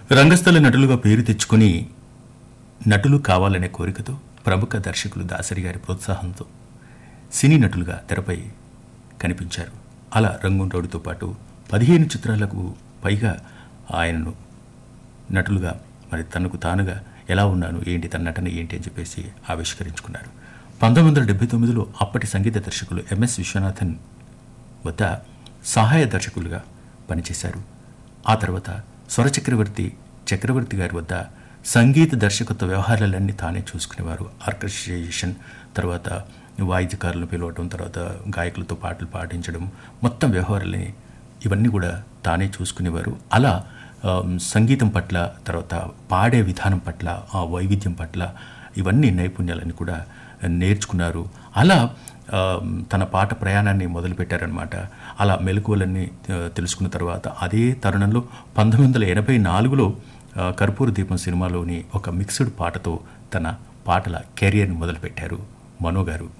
రంగస్థల నటులుగా పేరు తెచ్చుకొని నటులు కావాలనే కోరికతో ప్రముఖ దర్శకులు దాసరి గారి ప్రోత్సాహంతో సినీ నటులుగా తెరపై కనిపించారు అలా రంగుంటోడితో పాటు పదిహేను చిత్రాలకు పైగా ఆయనను నటులుగా మరి తనకు తానుగా ఎలా ఉన్నాను ఏంటి తన నటన ఏంటి అని చెప్పేసి ఆవిష్కరించుకున్నారు పంతొమ్మిది వందల డెబ్బై తొమ్మిదిలో అప్పటి సంగీత దర్శకులు ఎంఎస్ విశ్వనాథన్ వద్ద సహాయ దర్శకులుగా పనిచేశారు ఆ తర్వాత స్వర చక్రవర్తి చక్రవర్తి గారి వద్ద సంగీత దర్శకత్వ వ్యవహారాలన్నీ తానే చూసుకునేవారు ఆర్కెస్ట్రేషన్ తర్వాత వాయిద్యకారులను పిలవటం తర్వాత గాయకులతో పాటలు పాటించడం మొత్తం వ్యవహారాలని ఇవన్నీ కూడా తానే చూసుకునేవారు అలా ఆ, సంగీతం పట్ల తర్వాత పాడే విధానం పట్ల ఆ వైవిధ్యం పట్ల ఇవన్నీ నైపుణ్యాలని కూడా నేర్చుకున్నారు అలా ఆ, తన పాట ప్రయాణాన్ని మొదలుపెట్టారనమాట అలా మెలకువలన్నీ ఆ, తెలుసుకున్న తర్వాత అదే తరుణంలో పంతొమ్మిది వందల ఎనభై నాలుగులో ఆ, కర్పూర దీపం సినిమాలోని ఒక మిక్స్డ్ పాటతో తన పాటల కెరియర్ని మొదలుపెట్టారు మనో గారు